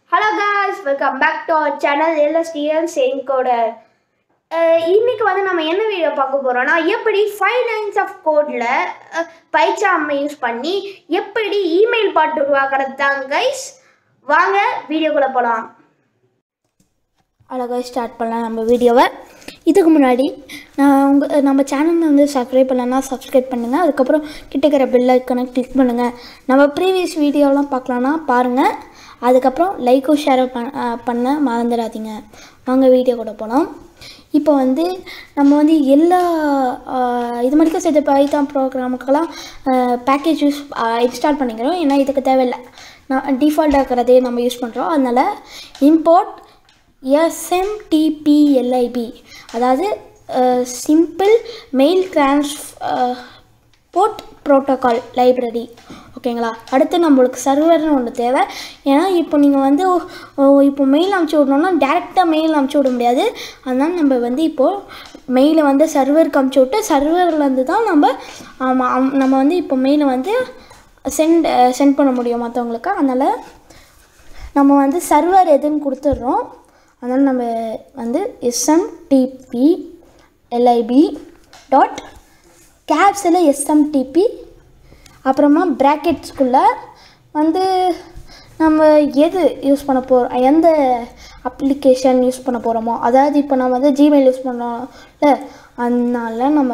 hello guys welcome back to our channel LSTL chain coder இன்னைக்கு வந்து நம்ம என்ன வீடியோ பார்க்க போகிறோம்னா எப்படி ஃபைவ் லைன்ஸ் ஆஃப் கோடில் பைச்சாமை யூஸ் பண்ணி எப்படி இமெயில் பாட்டு உருவாக்குறது தான் கைஸ் வாங்க வீடியோக்குள்ளே போகலாம் அழகாக ஸ்டார்ட் பண்ணலாம் நம்ம வீடியோவை இதுக்கு முன்னாடி நான் உங்கள் நம்ம சேனல் வந்து சப்ஸ்கிரைப் பண்ணலன்னா சப்ஸ்கிரைப் பண்ணுங்கள் அதுக்கப்புறம் கிட்டக்கிற பெல் ஐக்கனை கிளிக் பண்ணுங்கள் நம்ம ப்ரீவியஸ் வீடியோலாம் பார்க்கலான்னா பாருங்கள் அதுக்கப்புறம் லைக்கும் ஷேர் பண்ண மறந்துடாதீங்க வாங்க வீடியோ கூட போகலாம் இப்போ வந்து நம்ம வந்து எல்லா ஆஹ், இது மாதிரிக்கும் சேர்த்து பைத்தான் ப்ரோக்ராமுக்கெல்லாம் பேக்கேஜ் யூஸ் இன்ஸ்டால் பண்ணிக்கிறோம் ஏன்னா இதுக்கு தேவையில்லை நான் டிஃபால்ட்டாக இருக்கிறதே நம்ம யூஸ் பண்ணுறோம் அதனால் இம்போர்ட் எஸ்எம்டிபிஎல்ஐபி அதாவது simple mail transport protocol library ஓகேங்களா அடுத்து நம்மளுக்கு சர்வர்னு ஒன்று தேவை ஏன்னா இப்போ நீங்கள் வந்து ஓ, இப்போ மெயில் அமுச்சு விடணும்னா டேரெக்டாக மெயில் அமுச்சு விட முடியாது அதனால் நம்ம வந்து இப்போது மெயிலை வந்து சர்வருக்கு அமுச்சு விட்டு சர்வர்லேருந்து தான் நம்ம ஆமாம் அம்- நம்ம வந்து இப்போ மெயிலை வந்து சென்ட் சென்ட் பண்ண முடியும் மற்றவங்களுக்கு அதனால் நம்ம வந்து சர்வர் எதுன்னு கொடுத்துட்றோம் அதனால் நம்ம வந்து எஸ்எம்டிபி எல்ஐபி டாட் கேப்ஸில் எஸ்எம்டிபி அப்புறமா ப்ராக்கெட்ஸ்குள்ளே வந்து நம்ம எது யூஸ் பண்ண போகிறோம் எந்த அப்ளிகேஷன் யூஸ் பண்ண போகிறோமோ அதாவது இப்போ நம்ம வந்து ஜிமெயில் யூஸ் பண்ணோம்ல அதனால நம்ம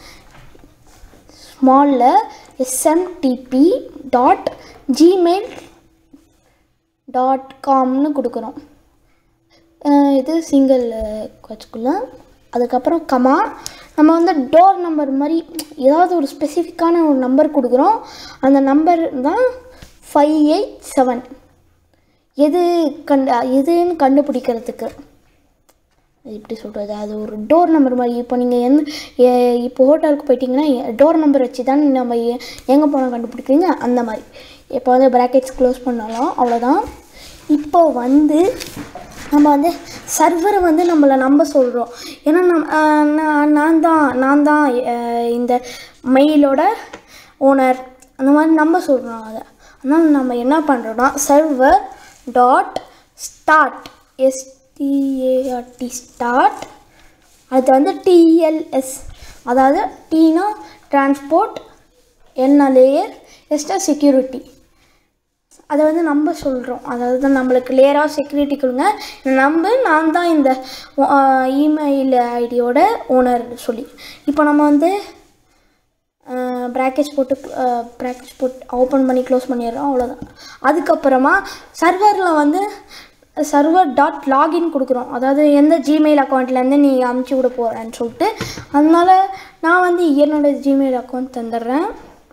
ஸ்மாலில் எஸ்எம்டிபி டாட் ஜிமெயில் டாட் காம்னு கொடுக்குறோம் அஹ் இது சிங்கிள் கோச்சுக்குள்ள அதுக்கப்புறம் கமா நம்ம வந்து டோர் நம்பர் மாதிரி ஏதாவது ஒரு ஸ்பெசிஃபிக்கான ஒரு நம்பர் கொடுக்குறோம் அந்த நம்பர் தான் ஃபைவ் எயிட் செவன் எது கண்டு எதுன்னு கண்டுபிடிக்கிறதுக்கு அது எப்படி சொல்கிறது அது ஒரு டோர் நம்பர் மாதிரி இப்போ நீங்கள் எந்த எ- இப்போ ஹோட்டலுக்கு போயிட்டீங்கன்னா டோர் நம்பர் வச்சு தான் நம்ம எ- எங்கே போனால் கண்டுபிடிக்கிறீங்க அந்த மாதிரி இப்போ வந்து ப்ராக்கெட்ஸ் க்ளோஸ் பண்ணாலும் அவ்வளோதான் இப்போ வந்து நம்ம வந்து சர்வரை வந்து நம்மளை நம்ப சொல்கிறோம் ஏன்னா நம் ஆஹ் நான் நான் தான் நான் தான் ஆஹ் இந்த மெயிலோட ஓனர் அந்த மாதிரி நம்ப சொல்கிறோம் அதை அதனால் நம்ம என்ன பண்ணுறோன்னா server dot start S T A R T start அது வந்து டிஎல்எஸ் அதாவது டீனா டிரான்ஸ்போர்ட் என்ன லேயர் எஸ்டா செக்யூரிட்டி அதை வந்து நம்ம சொல்கிறோம் அதாவது நம்மளுக்கு லேயராக செக்யூரிட்டி கொடுங்க நம்ப நான் தான் இந்த இமெயில் ஐடியோட ஓனர் சொல்லி இப்போ நம்ம வந்து ப்ராக்கெட்ஸ் போட்டு ப்ராக்கெட்ஸ் போட்டு ஓப்பன் பண்ணி க்ளோஸ் பண்ணிடுறோம் அவ்வளோதான் அதுக்கப்புறமா சர்வரில் வந்து சர்வர் டாட் லாகின் கொடுக்குறோம் அதாவது எந்த ஜிமெயில் அக்கௌண்ட்லேருந்து நீ அமுச்சு விட போகிறேன்னு சொல்லிட்டு அதனால நான் வந்து என்னோட ஜிமெயில் அக்கௌண்ட் தந்துடுறேன்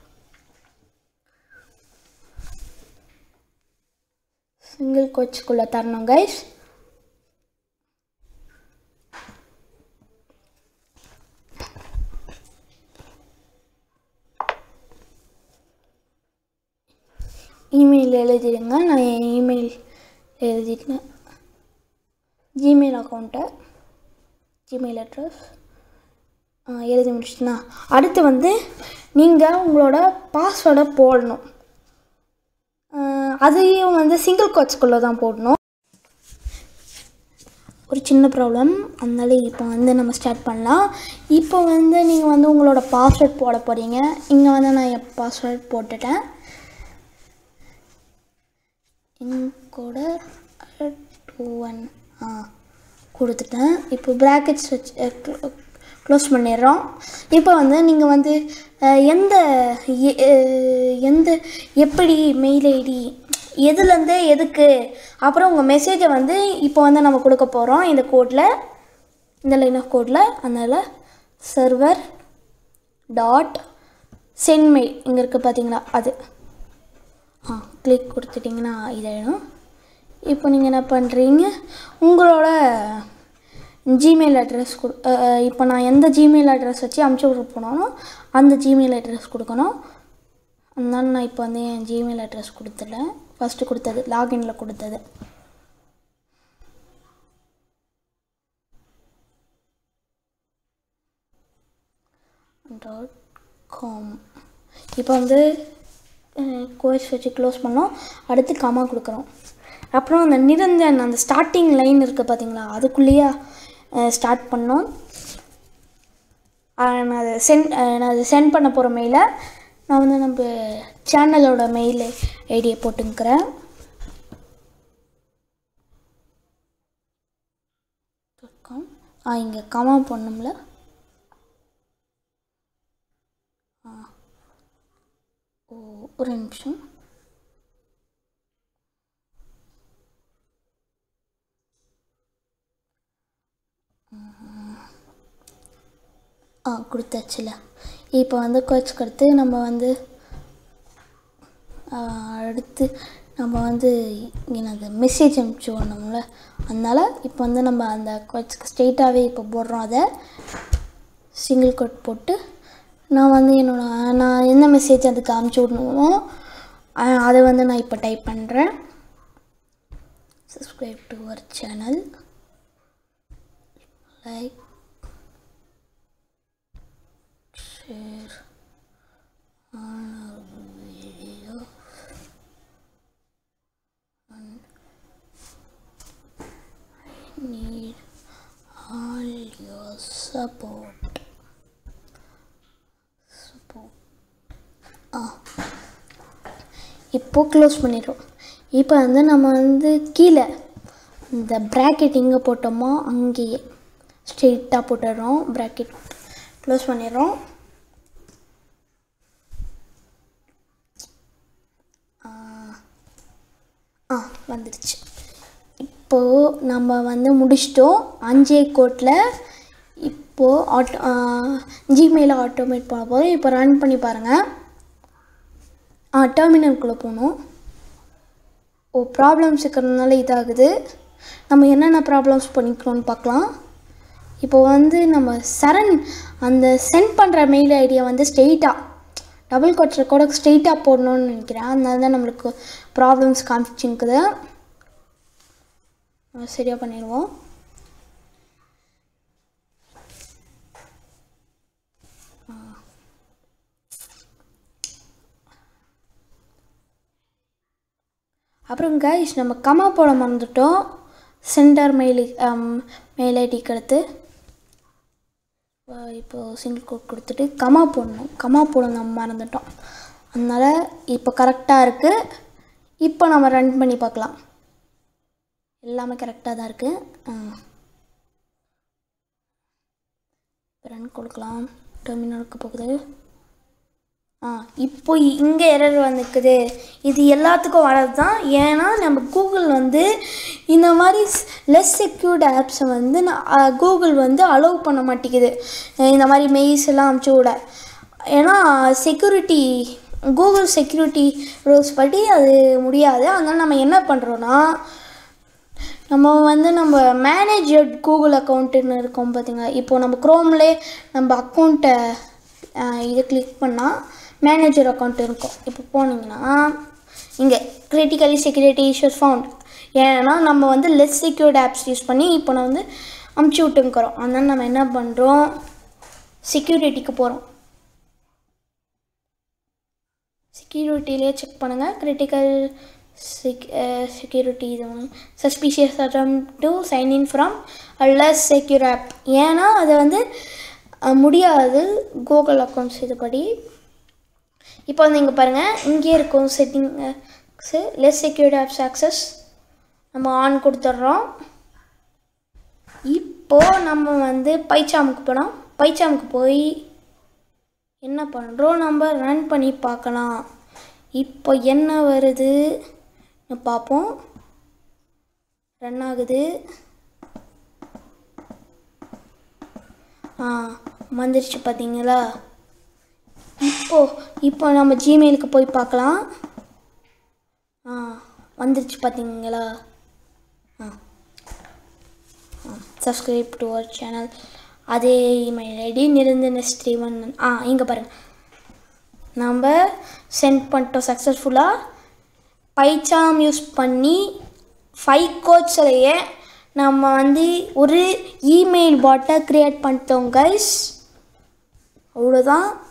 சிங்கிள் கோச்சுக்குள்ளே தரணும் கைஸ் இமெயில் எழுதிடுங்க நான் என் இமெயில் எழுதிட்டேன் ஜிமெயில் அக்கௌண்ட்டை ஜிமெயில் அட்ரஸ் எழுதி முடிச்சிட்டேனா அடுத்து வந்து நீங்கள் உங்களோட பாஸ்வேர்டை போடணும் ஆஹ் அதையும் வந்து சிங்கிள் கோட்ஸ்குள்ளே தான் போடணும் ஒரு சின்ன ப்ராப்ளம் அதனால இப்போ வந்து நம்ம ஸ்டார்ட் பண்ணலாம் இப்போ வந்து நீங்கள் வந்து உங்களோட பாஸ்வேர்ட் போட போகிறீங்க இங்கே வந்து நான் என் பாஸ்வேர்ட் போட்டுட்டேன் கூட டூ ஒன் ஆ கொடுத்துட்டேன் இப்போ ப்ராக்கெட்ஸ் வச்சு க்ளோஸ் பண்ணிடுறோம் இப்போ வந்து நீங்கள் வந்து அஹ், எந்த எ- அஹ், எந்த எப்படி மெயில் ஐடி எதுலேருந்து எதுக்கு அப்புறம் உங்கள் மெசேஜை வந்து இப்போ வந்து நம்ம கொடுக்க போகிறோம் இந்த கோடில் இந்த லைன் ஆஃப் கோடில் அதனால் சர்வர் டாட் சென்மெயில் இங்கே இருக்குது பார்த்தீங்களா அது ஆ கிளிக் கொடுத்துட்டிங்கன்னா இதாயிடும் இப்போ நீங்கள் என்ன பண்ணுறீங்க உங்களோட ஜிமெயில் அட்ரஸ் கொடு அஹ், அஹ், இப்போ நான் எந்த ஜிமெயில் அட்ரஸ் வச்சு அமுச்சு விட போனாலும் அந்த ஜிமெயில் அட்ரஸ் கொடுக்கணும் அதனால நான் இப்போ வந்து என் ஜிமெயில் அட்ரஸ் கொடுத்துட்டேன் ஃபஸ்ட்டு கொடுத்தது லாகின்ல கொடுத்தது டாட் காம் இப்போ வந்து கோர்ஸ் வச்சு க்ளோஸ் பண்ணோம் அடுத்து கமா கொடுக்குறோம் அப்புறம் அந்த நிரஞ்சன் அந்த ஸ்டார்டிங் லைன் இருக்குது பார்த்தீங்களா அதுக்குள்ளேயே ஸ்டார்ட் பண்ணோம் ஆஹ் நான் அதை சென்ட் நான் அதை சென்ட் பண்ண போகிற மெயிலை நான் வந்து நம்ம சேனலோட மெயில் ஐடியை போட்டுக்கிறேன் ஆ இங்கே கமா பண்ணும்ல ஆ ஓ ஒரு நிமிஷம் ஆ கொடுத்தாச்சுல இப்போ வந்து கோச்சுக்கு அடுத்து நம்ம வந்து ஆ, அடுத்து நம்ம வந்து என்னது மெசேஜ் அனுப்பிச்சு வரணும்ல அதனால இப்போ வந்து நம்ம அந்த கோச்சுக்கு ஸ்ட்ரெயிட்டாகவே இப்போ போடுறோம் அதை சிங்கிள் கோட் போட்டு நான் வந்து என்னோட நான் என்ன மெசேஜ் அதுக்கு அனுப்பிச்சி விடணுமோ ஆ, அதை வந்து நான் இப்போ டைப் பண்ணுறேன் subscribe to our channel like share on our video and I need all your support support ஆ இப்போ க்ளோஸ் பண்ணிடுறோம் இப்போ வந்து நம்ம வந்து கீழே இந்த ப்ராக்கெட் எங்கே போட்டோமோ அங்கேயே ஸ்ட்ரெயிட்டாக போட்டுடுறோம் ப்ராக்கெட் க்ளோஸ் பண்ணிடுறோம் ஆ வந்துடுச்சு இப்போது நம்ம வந்து முடிச்சிட்டோம் அஞ்சே கோட்டில் இப்போது ஆட்டோ ஜிமெயில் ஆட்டோமேட் பண்ண போகிறோம் இப்போ ரன் பண்ணி பாருங்கள் ஆ டெர்மினல்குள்ளே போகணும் ஓ ப்ராப்ளம்ஸ் இருக்கிறதுனால இதாகுது நம்ம என்னென்ன ப்ராப்ளம்ஸ் பண்ணிக்கிறோம்னு பார்க்கலாம் இப்போ வந்து நம்ம சரண் அந்த சென்ட் பண்ணுற மெயில் ஐடியை வந்து ஸ்ட்ரெயிட்டாக டபுள் கோட்ஸில் கூட ஸ்ட்ரெயிட்டாக போடணும்னு நினைக்கிறேன் அதனால தான் நம்மளுக்கு ப்ராப்ளம்ஸ் காமிச்சிருக்குது நம்ம சரியாக பண்ணிடுவோம் அப்புறம் கைஸ் நம்ம கமா போட மறந்துட்டோம் சென்டர் மெயில் மெயில் ஐடிக்கு அடுத்து இப்போ- இப்போ சிங்கிள் கோட் கொடுத்துட்டு கமா போடணும் கமா போட நம்ம மறந்துட்டோம் அதனால் இப்போ கரெக்டாக இருக்குது இப்போ நம்ம ரன் பண்ணி பார்க்கலாம் எல்லாமே கரெக்டாக தான் இருக்குது ரன் கொடுக்கலாம் டெர்மினலுக்கு போகுது ஆ இப்போ இங்கே எரர் வந்துக்குது இது எல்லாத்துக்கும் வரது தான் ஏன்னா நம்ம கூகுள் வந்து இந்த மாதிரி லெஸ் செக்யூர்ட் ஆப்ஸை வந்து நான் கூகுள் வந்து அலோவ் பண்ண மாட்டேங்குது அஹ் இந்த மாதிரி மெயில்ஸ் எல்லாம் அமுச்சு விட ஏன்னா செக்யூரிட்டி கூகுள் செக்யூரிட்டி ரூல்ஸ் படி அது முடியாது அதனால் நம்ம என்ன பண்ணுறோன்னா நம்ம வந்து நம்ம மேனேஜர் கூகுள் அக்கௌண்ட்டுன்னு இருக்கோம் பார்த்தீங்களா இப்போ நம்ம க்ரோம்லே நம்ம அக்கௌண்ட்டை இதை கிளிக் பண்ணால் மேனேஜர் அக்கௌண்ட் இருக்கும் இப்போ போனீங்கன்னா இங்கே கிரிட்டிக்கலி செக்யூரிட்டி இஷ்யூஸ் ஃபவுண்ட் ஏன்னா நம்ம வந்து லெஸ் செக்யூர்ட் ஆப்ஸ் யூஸ் பண்ணி இப்போ நான் வந்து அமுச்சு விட்டுங்கிறோம் அதனால் நம்ம என்ன பண்ணுறோம் செக்யூரிட்டிக்கு போகிறோம் செக்யூரிட்டிலே செக் பண்ணுங்கள் கிரிட்டிக்கல் செக் செக்யூரிட்டி இது suspicious attempt to sign in from less secure app ஏன்னா அது வந்து அஹ், முடியாது கூகுள் அக்கௌண்ட்ஸ் இதுபடி இப்போ வந்து இங்கே பாருங்கள் இங்கே இருக்கும் settings less secured apps access நம்ம ஆன் கொடுத்துட்றோம் இப்போது நம்ம வந்து பைச்சாமுக்கு போனோம் பைச்சாமுக்கு போய் என்ன பண்ணுறோம் நம்ம ரன் பண்ணி பார்க்கலாம் இப்போ என்ன வருது பார்ப்போம் ரன் ஆகுது ஆ வந்துருச்சு பார்த்தீங்களா இப்போ இப்போ நம்ம ஜிமெயிலுக்கு போய் பார்க்கலாம் ஆ வந்துருச்சு பார்த்தீங்களா ஆ சப்ஸ்கிரைப் டு அவர் சேனல் அதே இமெயில் ஐடி நிரந்தன ஸ்ரீவன் ஆ இங்கே பாருங்கள் நம்ம சென்ட் பண்ணிட்டோம் சக்ஸஸ்ஃபுல்லாக பைச்சாம் யூஸ் பண்ணி ஃபைவ் கோட்ஸ்லையே நம்ம வந்து ஒரு இமெயில் பாட்டை க்ரியேட் பண்ணிட்டோம் கைஸ் அவ்வளோதான்